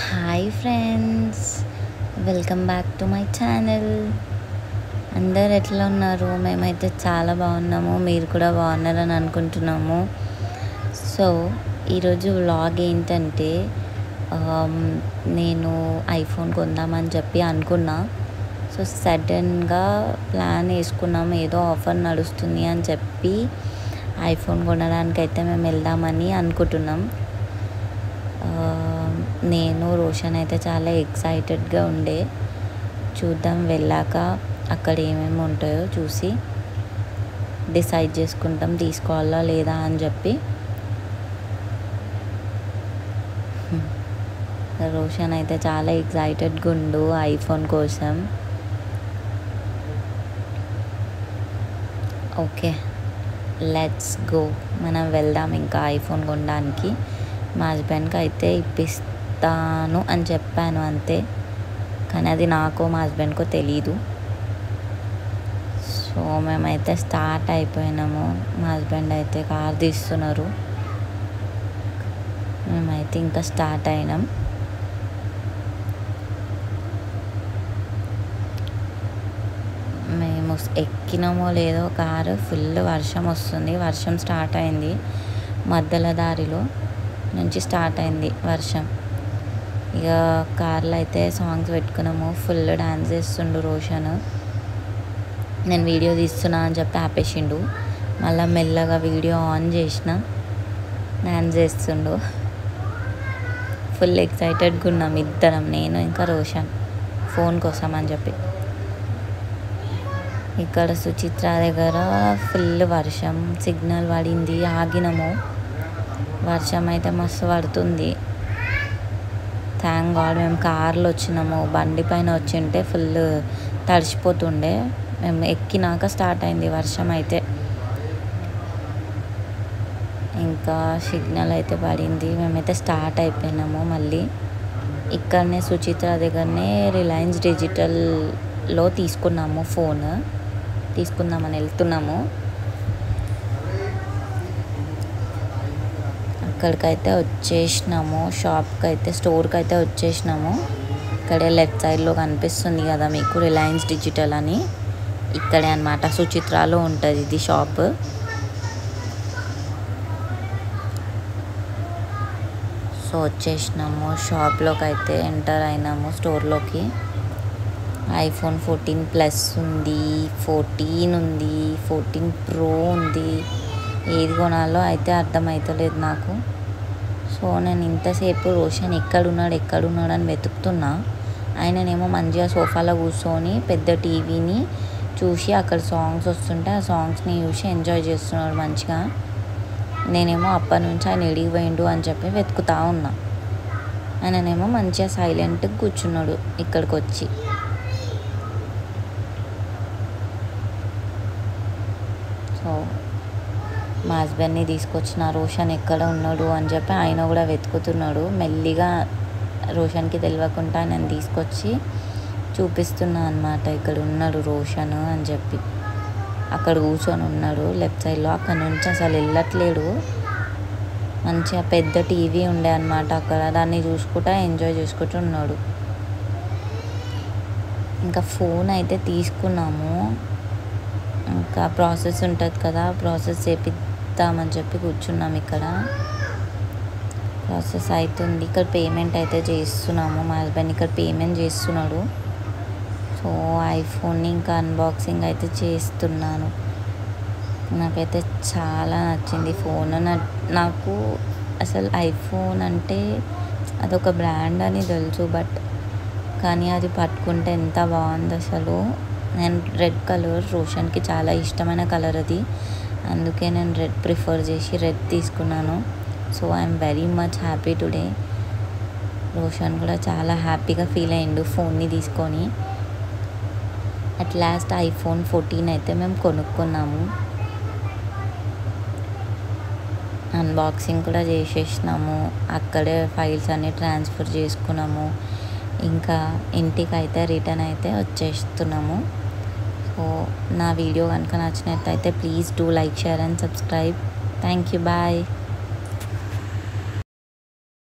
Hi friends welcome back to my channel అందరు ఎట్లా ఉన్నారు మేమైతే చాలా బాగున్నాము మీరు కూడా బాగున్నారని అనుకుంటున్నాము సో ఈరోజు వ్లాగ్ ఏంటంటే ఆమ్, నేను ఐఫోన్ కొందామని చెప్పి అనుకున్నా సో సడన్గా ప్లాన్ వేసుకున్నాము ఏదో ఆఫర్ నడుస్తుంది అని చెప్పి ఐఫోన్ కొనడానికి అయితే మేము వెళ్దామని అనుకుంటున్నాం ఆ, నేను రోషన్ అయితే చాలా ఎక్సైటెడ్గా ఉండే చూద్దాం వెళ్ళాక అక్కడ ఏమేమి ఉంటాయో చూసి డిసైడ్ చేసుకుంటాం తీసుకోవాలా లేదా అని చెప్పి హ్మ్. రోషన్ అయితే చాలా ఎక్సైటెడ్గా ఉండు ఐఫోన్ కోసం ఓకే లెట్స్ గో మనం వెళ్దాం ఇంకా ఐఫోన్ కొనడానికి మా హస్బెండ్కి అయితే ఇప్పిస్తాను అని చెప్పాను అంతే కానీ అది నాకో మా హస్బెండ్కో తెలీదు సో మేమైతే స్టార్ట్ అయిపోయినాము మా హస్బెండ్ అయితే కార్ తీస్తున్నారు మేమైతే ఇంకా స్టార్ట్ అయినాం మేము ఎక్కినామో లేదో కారు ఫుల్ వర్షం వస్తుంది వర్షం స్టార్ట్ అయింది మధ్యలో దారిలో నుంచి స్టార్ట్ అయింది వర్షం ఇక కార్లో అయితే సాంగ్స్ పెట్టుకున్నాము ఫుల్ డాన్స్ చేస్తుండు రోషన్ నేను వీడియో తీస్తున్నా అని చెప్పి ఆపేసిండు మళ్ళీ మెల్లగా వీడియో ఆన్ చేసిన డాన్స్ చేస్తుండు ఫుల్ ఎక్సైటెడ్గా ఉన్నాం ఇద్దరం నేను ఇంకా రోషన్ ఫోన్ కోసం అని చెప్పి ఇక్కడ సుచిత్ర దగ్గర ఫుల్ వర్షం సిగ్నల్ పడింది ఆగినాము వర్షం అయితే మస్తు పడుతుంది థ్యాంక్ గాడ్ మేము కార్లో వచ్చినాము బండి పైన వచ్చింటే ఫుల్ తడిసిపోతుండే మేము ఎక్కినాక స్టార్ట్ అయింది వర్షం అయితే ఇంకా సిగ్నల్ అయితే పడింది మేమైతే స్టార్ట్ అయిపోయినాము మళ్ళీ ఇక్కడనే సుచిత్ర దగ్గరనే రిలయన్స్ డిజిటల్లో తీసుకున్నాము ఫోన్ తీసుకుందామని వెళ్తున్నాము అక్కడికైతే వచ్చేసినాము షాప్కి అయితే స్టోర్కి అయితే వచ్చేసినాము ఇక్కడే లెఫ్ట్ సైడ్లో కనిపిస్తుంది కదా మీకు రిలయన్స్ డిజిటల్ అని ఇక్కడే అనమాట సుచిత్రాలో ఉంటుంది ఇది షాప్ సో వచ్చేసినాము షాప్లోకి అయితే ఎంటర్ అయినాము స్టోర్లోకి ఐఫోన్ ఫోర్టీన్ ప్లస్ ఉంది ఫోర్టీన్ ఉంది ఫోర్టీన్ ప్రో ఉంది ఏది కొనాలో అయితే అర్థమవుతలేదు నాకు సో నేను ఇంతసేపు రోషన్ ఎక్కడున్నాడు ఎక్కడున్నాడు అని వెతుకుతున్నా ఆయననేమో మంచిగా సోఫాలో కూర్చొని పెద్ద టీవీని చూసి అక్కడ సాంగ్స్ వస్తుంటే ఆ సాంగ్స్ని చూసి ఎంజాయ్ చేస్తున్నాడు మంచిగా నేనేమో అప్పటి నుంచి ఆయన ఎడిగి పోయిండు అని చెప్పి వెతుకుతా ఉన్నా ఆయననేమో మంచిగా సైలెంట్గా కూర్చున్నాడు ఇక్కడికి వచ్చి సో మా హస్బెండ్ని తీసుకొచ్చిన రోషన్ ఎక్కడ ఉన్నాడు అని చెప్పి ఆయన కూడా వెతుకుతున్నాడు మెల్లిగా రోషన్కి తెలియకుండా నేను తీసుకొచ్చి చూపిస్తున్నా అనమాట ఇక్కడ ఉన్నాడు రోషన్ అని చెప్పి అక్కడ కూర్చొని ఉన్నాడు లెఫ్ట్ సైడ్లో అక్కడ నుంచి అసలు వెళ్ళట్లేడు మంచిగా పెద్ద టీవీ ఉండే అనమాట అక్కడ దాన్ని చూసుకుంటా ఎంజాయ్ చేసుకుంటూ ఉన్నాడు ఇంకా ఫోన్ అయితే తీసుకున్నాము ఇంకా ప్రాసెస్ ఉంటుంది కదా ప్రాసెస్ చేపిద్దామని చెప్పి కూర్చున్నాం ఇక్కడ ప్రాసెస్ అవుతుంది ఇక్కడ పేమెంట్ అయితే చేస్తున్నాము మా హస్బెండ్ ఇక్కడ పేమెంట్ చేస్తున్నాడు సో ఐఫోన్ని ఇంకా అన్బాక్సింగ్ అయితే చేస్తున్నాను నాకైతే చాలా నచ్చింది ఫోన్ నా నాకు అసలు ఐఫోన్ అంటే అదొక బ్రాండ్ అని తెలుసు బట్ కానీ అది పట్టుకుంటే ఎంత బాగుంది అసలు నేను రెడ్ కలర్ రోషన్కి చాలా ఇష్టమైన కలర్ అది అందుకే నేను రెడ్ ప్రిఫర్ చేసి రెడ్ తీసుకున్నాను so I'm very much happy today Roshan కూడా చాలా హ్యాపీగా ఫీల్ అయ్యిండు ఫోన్ని తీసుకొని అట్ లాస్ట్ ఐఫోన్ ఫోర్టీన్ అయితే మేము కొనుక్కున్నాము అన్బాక్సింగ్ కూడా చేసేసినాము అక్కడే ఫైల్స్ అన్ని ట్రాన్స్ఫర్ చేసుకున్నాము ఇంకా ఇంటికి అయితే రిటర్న్ అయితే వచ్చేస్తున్నాము సో నా వీడియో కనుక నచ్చినట్టయితే please do like share and subscribe thank you bye